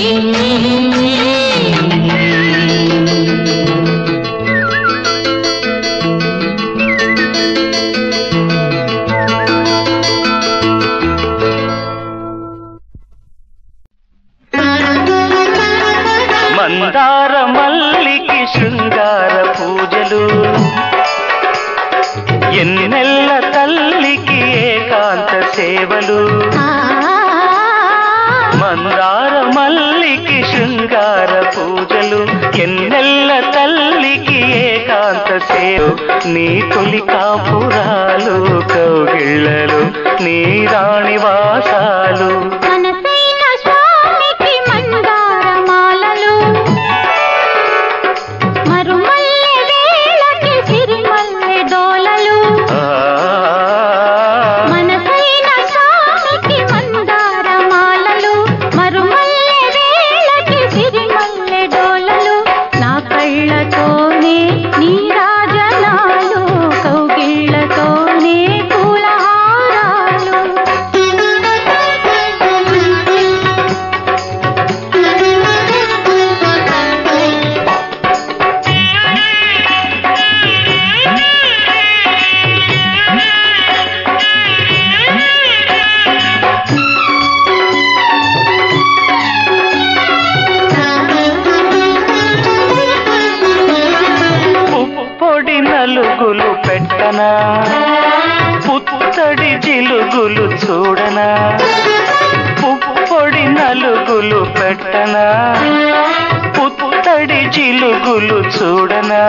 మందార మల్లికి శృంగార పూజలు ఎన్నెల్ల తల్లికి ఏకాంత సేవలు మందార మల్లికి శృంగార పూజలు ఎన్నెల్ల తల్లికి ఏకాంత సేవ నీ తొలి కాపురాలు కౌగిళ్ళలు నీ రాణి వాసాలు మనసైన స్వామికి మందార మాలలు మరుమల్లె వేళకి సిరిమల్లె డోలలు ఆ, మనసైన స్వామికి మందార మాలలు మరుమల్లె వేళకి సిరిమల్లె డోలలు నా కళ్ళతోనే నీ రాజనాలు కౌగిళ్ళ పుత్తడి జిలుగులు చూడనా పుప్పొడి నలుగులు పెట్టనా పుత్తడి జిలుగులు చూడనా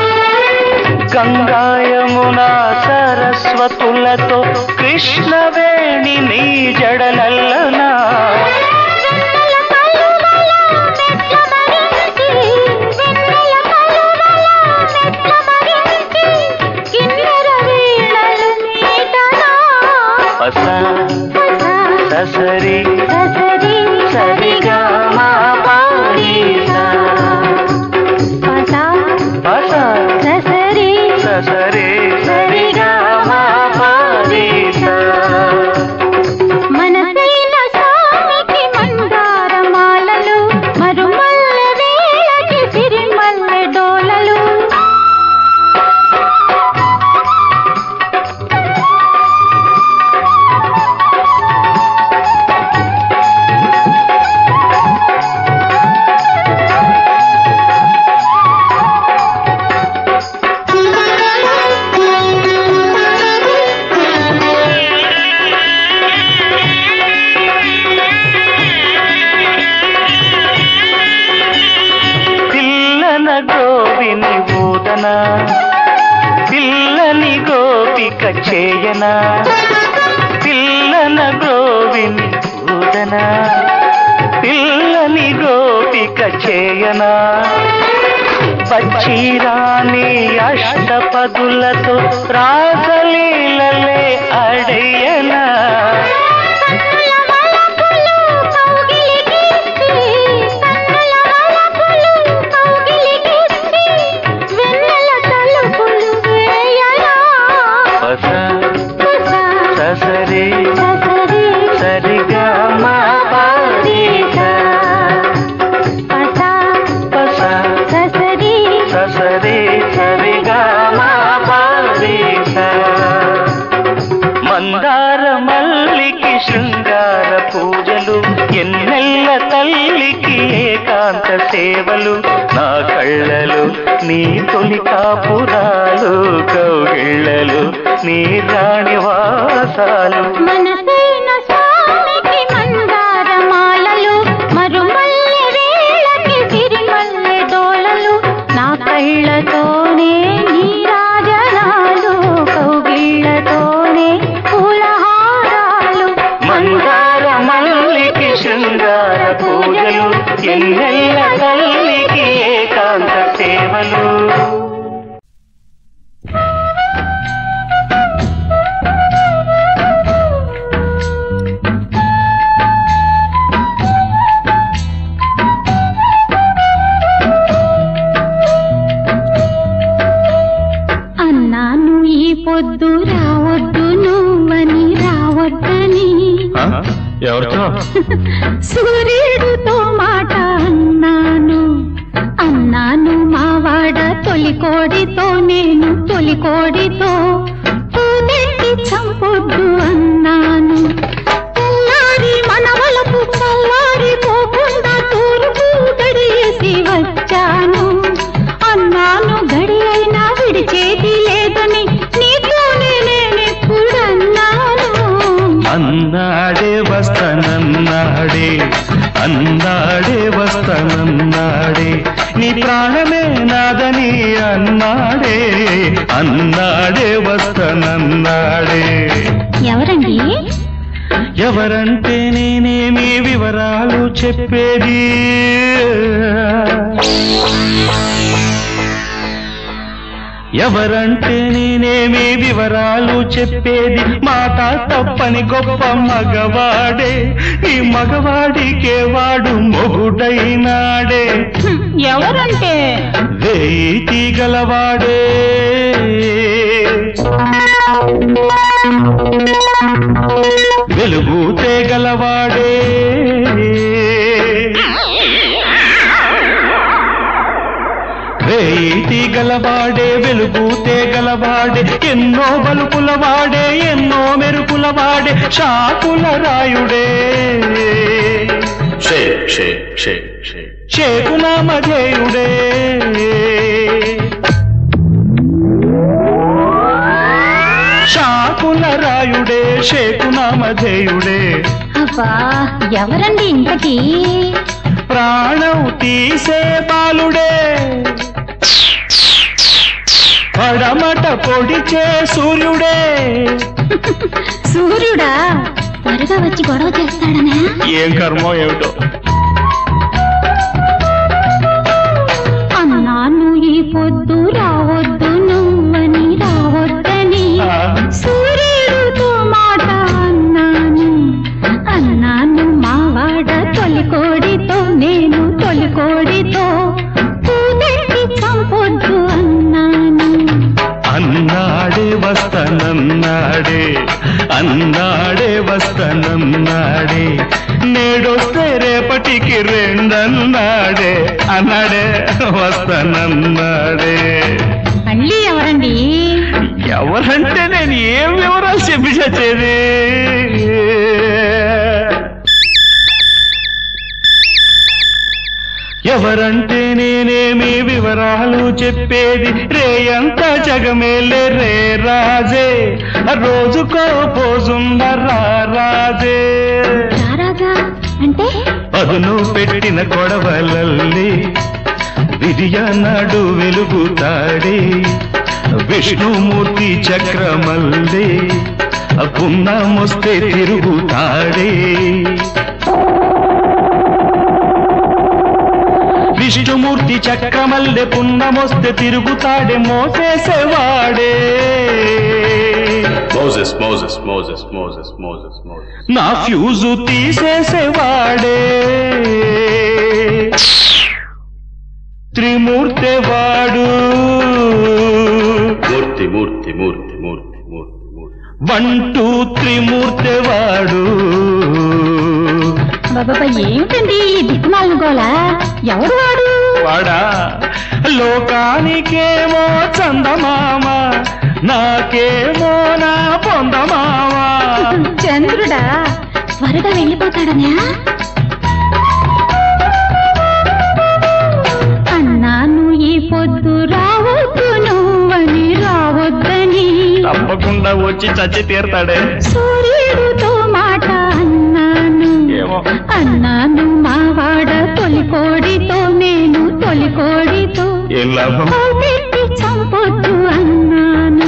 గంగాయమున సరస్వతులతో కృష్ణవేణి నీ జడలల్లనా వెన్నెల కలువల మెట్ల మరించి వెన్నెల కలువల మెట్ల మరించి కిన్నెర వీణలు మీటనా పస పస ససరి ససరి సరిగా మా పారీసా పస పస ససరి ససరి సరిగా మా పారీసా మనసైన స్వామికి మందారమాలలు మరుమల్లె వేళకి సిరిమల్లె డోలలు పిల్లన గోవిని ఊదన పిల్లని గోపిక చేయన పిల్లన గోవిని ఊదన పిల్లని గోపిక చేయన పచ్చిరాని అష్టపదులతో రాసలీలలే అడయనా కన్నుల వలపులు కౌగిలికిచ్చి కన్నుల వలపులు కౌగిలికిచ్చి వెన్నెల తలుపులు వేయనా పస పస ససరి ససరి సరిగా మా పారీసా పస పస ససరి ససరి సరిగా మా పారీసా మందార మల్లికి శృంగార పూజలు ఎన్నెల్ల తల్లికి ఏకాంత సేవలు నా కళ్ళలు నీ తొలి కాపురాలు కౌగిళ్ళలు నీ రాణి వాసాలు మనసైన స్వామికి మందారమాలలు మరుమల్లె వేళకి సిరిమల్లె డోలలు నా కళ్ళతోనే నీ రాజనాలు కౌగిళ్ళతోనే పూలహారాలు మందార మల్లికి శృంగార పూజలు ఎన్నెల్ల తల్లికి ఏకాంత సేవలు అన్నాను ఈ పొద్దు రావద్దు నువ్వని రావద్దని ఎవరితో సూర్యుడితో మాట అన్నాను అన్నాను మావాడ తొలి కోడితో నేను తొలి కోడితో పూనెట్టి చంపొద్దు అన్నాను తెల్లారి మనవలకు చల్లారి పోకుండా తూర్పు గడియేసి వచ్చాను అన్నాను గడి అయినా విడిచేది లేదని నీతోనే నేనెప్పుడన్నాను అన్నాడే వస్తానన్నాడే అన్నాడే వస్తానన్నాడే నీ ప్రాణమే నాదని అన్నాడే అన్నాడే వస్తానన్నాడే ఎవరండి ఎవరంటే నేనేమి వివరాలు చెప్పేది ఎవరంటే నేనేమి వివరాలు చెప్పేది మాట తప్పని గొప్ప మగవాడే ఈ మగవాడికే వాడు మొగుడైనాడే ఎవరంటే వేయి తీగలవాడే వెలుగు తేగలవాడే వేయి తీగలవాడే వెలుగు తేగలవాడే ఎన్నో బలుపుల వాడే ఎన్నో మెరుపుల వాడే షాకుల రాయుడే షే షే షే షే షేకునామధేయుడే షాకుల రాయుడే షేకునామధేయుడే అబ్బా ఎవరండి ఇంతకీ ప్రాణం తీసే బాలుడే పడమట పొడిచే సూర్యుడే సూర్యుడా త్వరగా వచ్చి గొడవ చేస్తాడనా ఏం కర్మో ఏమిటో అన్నాను ఈ పొద్దు రావద్దు నువ్వని రావద్దని ఆ, సూర్యుడితో మాట అన్నాను అన్నాను మావాడ తొలి కోడితో నేను తొలి కోడితో పూదెట్టి చంపొద్దు అన్నాను అన్నాడే వస్తానన్నాడే అన్నాడే వస్తానన్నాడే నేడొస్తే రేపటికి రెండన్నాడే అన్నాడే వస్తానన్నాడే మళ్ళీ ఎవరండి ఎవరంటే నేను ఏం వివరాలు చెప్పి చచ్చేది ఎవరంటే నేనేమి వివరాలు చెప్పేది రేయంత జగమేలే రే రాజే రోజుకో పోజుంద రా రాజే రారాజా అంటే పదును పెట్టిన కొడవలల్లి విరియనాడు వెలుగుతాడే విష్ణుమూర్తి చక్రమల్లి పున్నమొస్తే తిరుగుతాడే విష్ణుమూర్తి చక్రమల్లె పున్నమొస్తే తిరుగుతాడే మోసేసేవాడే Moses, Moses, Moses, Moses, Moses, Moses. నా ఫ్యూజు తీసేసేవాడే త్రిమూర్తి వాడు Murti, Murti, Murti, Murti, Murti, Murti. One two త్రిమూర్తి వాడు బాబా ఏమిటండి ఈ దిక్కుమాలను గోల ఎవరు వాడు వాడా లోకానికేమో చందమామ నాకేమో నా పొందమామ చంద్రుడా త్వరగా వెళ్ళిపోతాడనా అన్నాను ఈ పొద్దు రావద్దు నువ్వని రావద్దని తప్పకుండా వచ్చి చచ్చి తీరతాడే సూర్యుడితో మాట అన్నాను ఏమో అన్నాను మావాడ తొలి కోడితో నేను తొలి కోడితో ఏం లాభం పెట్టి చంపొద్దు అన్నాను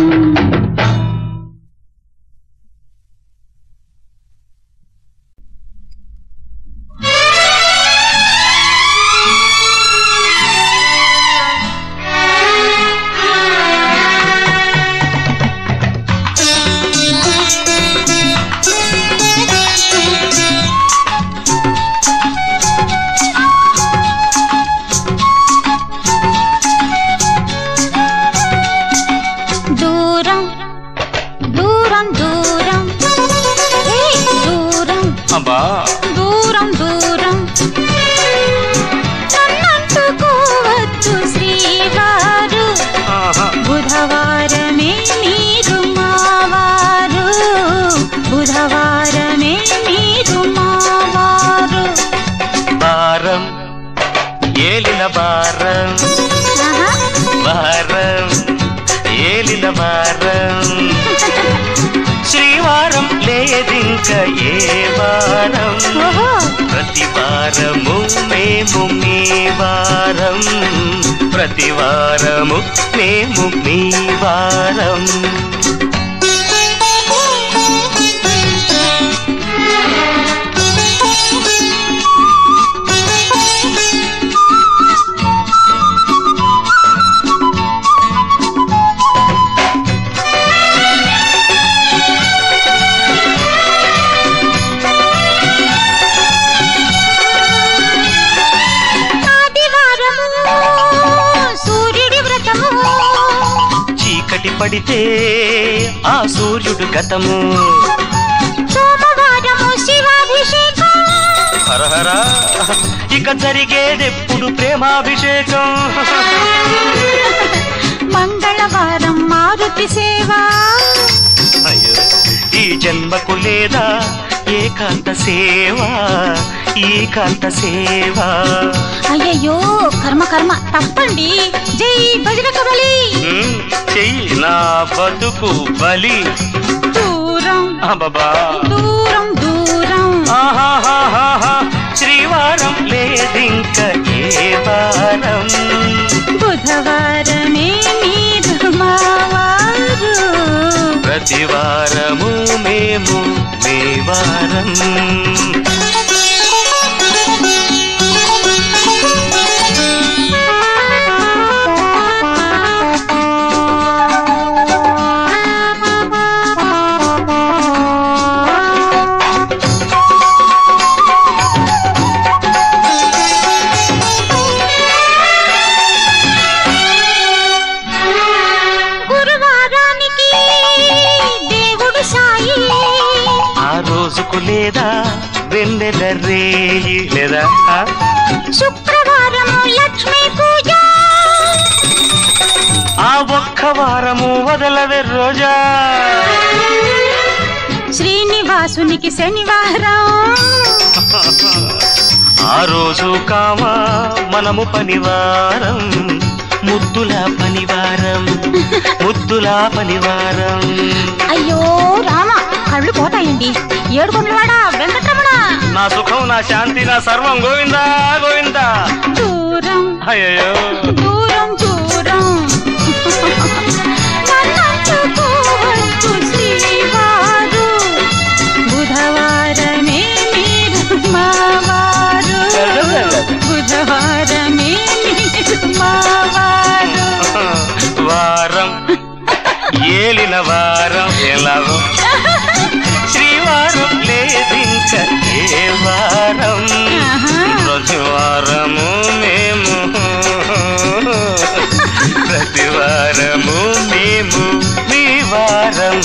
దూరం దూరం దూరం ఏయ్, దూరం అబ్బా దూరం దూరం నన్నంటుకోవచ్చు శ్రీవారు బుధవారమే మీరు మావారు బుధవారమే మీరు మావారు భారం ఏలిన భారం ఆహా. భారం ఏలిన భారం శ్రీవారం లేదింక ఏ వారం ఓహో ప్రతి వారము మేము మీ వారం ప్రతి వారము మేము మీ వారం ఆదివారము సూర్యుడి వ్రతము చీకటి పడితే ఆ సూర్యుడు గతము సోమవారము శివాభిషేకం హరహర ఇక జరిగేదెప్పుడు ప్రేమాభిషేకం మంగళవారం మారుతి సేవ అయ్యో ఈ జన్మకు లేదా ఏకాంత సేవ ఏకాంత సేవ అయ్యయ్యో కర్మ కర్మ తప్పండి జై బజరక బలి ఉమ్, చెయ్యి నా బతుకు బలి దూరం అబ్బబ్బా దూరం దూరం ఆహాహాహాహా, శ్రీవారం లేదింక ఏ వారం బుధవారమే మీరు మావారు ప్రతి వారము మేము మీ వారం గురువారానికి దేవుడు సాయి ఆ రోజుకు లేదా వెన్నెల రేయి లేదా ఆ? శుక్రవారము లక్ష్మీ పూజ ఆ ఒక్క వారము వదలవే రోజా శ్రీనివాసునికి శనివారం ఆ రోజు కామా మనము పనివారం ముద్దుల పనివారం ముద్దుల పనివారం అయ్యో రామ కళ్ళు పోతాయండి ఏడుకొండలవాడ వెంకటరమణ నా సుఖం నా శాంతి నా సర్వం గోవిందా గోవిందా దూరం అయ్యో దూరం దూరం నన్నంటుకోవద్దు శ్రీవారు బుధవారమే మీరు మావారు బుధవారమే మీరు మావారు వారం ఏలిన వారం ఎలాగో శ్రీవారం లేదింక ఏ వారం ఆహా. ప్రతి వారము మేము ప్రతి వారము మేము మీ వారం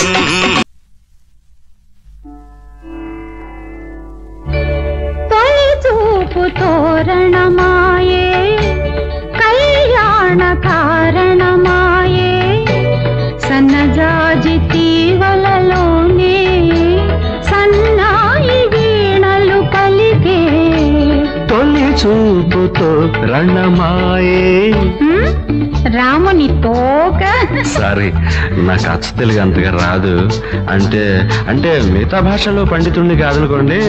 తొలి చూపు తోరణమాయే కళ్యాణ కారణమాయే సన్నజాజి తీవలలోనే సన్నాయి వీణలు పలికే తొలి చూపుతో రణమాయే హ్మ్? రాముని తోక సారీ నాకు అచ్చ తెలుగు అంతగా రాదు అంటే అంటే మిగతా భాషలో పండితుడిని కాదనుకోండి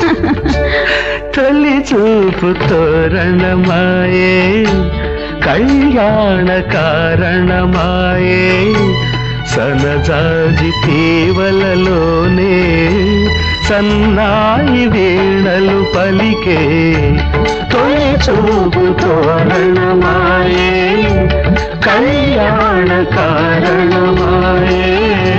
తొలి చూపుతో రణమాయే కళ్యాణ కారణమాయే సనజాజి తీవలలోనే సన్నాయి వీణలు పలికే తొలి చూపుతో రణమాయే కళ్యాణ కారణమాయే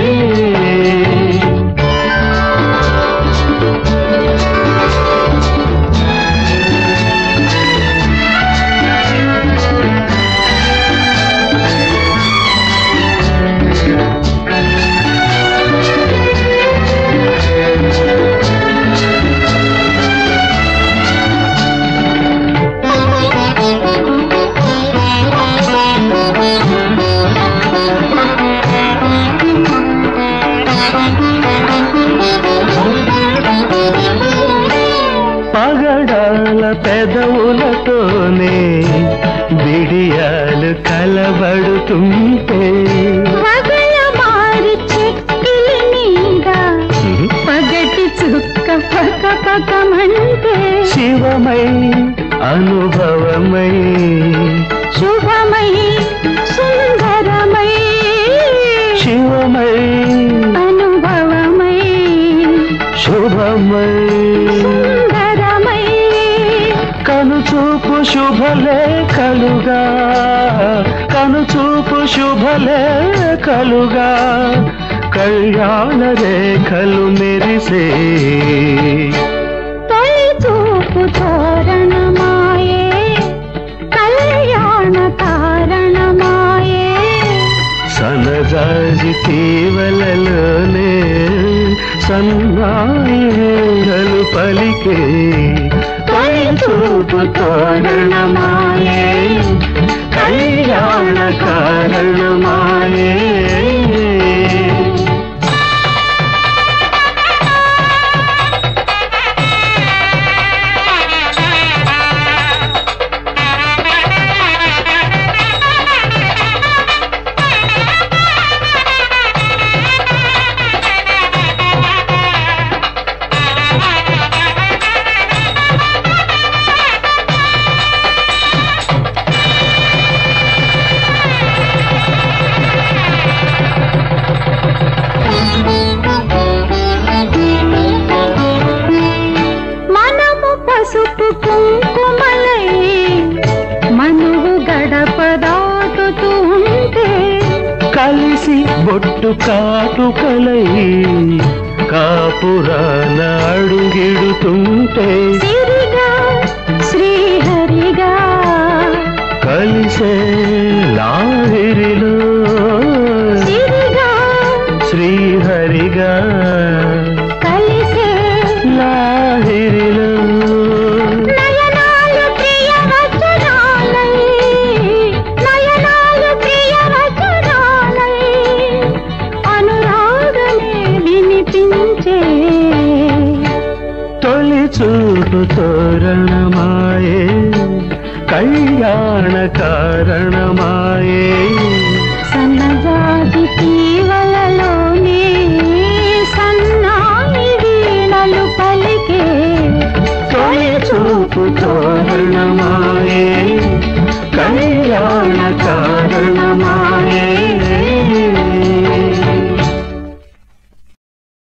పగడాల పెదవులతోనే బిడియాలు కలబడుతుంటే పగల మారి చెక్కిలి మీద పగటి చుక్క పక పకమంటే శివమై అనుభవమై శుభమై సుందరమై శివమై అనుభవమై శుభమై సుందరమై కనుచూపు శుభలేఖలుగా కనుచూపు శుభలేఖలుగా కళ్యాణ రేఖలు మెరిసే తొలి చూపు తోరణమాయే కళ్యాణ కారణమాయే సనజాజి తీవలలోనే సన్నాయిలు పలికే తొలి చూపు తోరణమాయే కళ్యాణ కారణమాయే రెండు కాటుకలై కాపురాన అడుగిడుతుంటే సిరిగా శ్రీహరిగా కలిసే లాహిరిలో సిరిగా శ్రీహరిగా కలిసే లాహిరిలో నయనాలు ప్రియ వచనాలై నయనాలు ప్రియ వచనాలై అనురాగమే వినిపించే తొలి చూపు తోరణమాయే కళ్యాణ కారణమాయే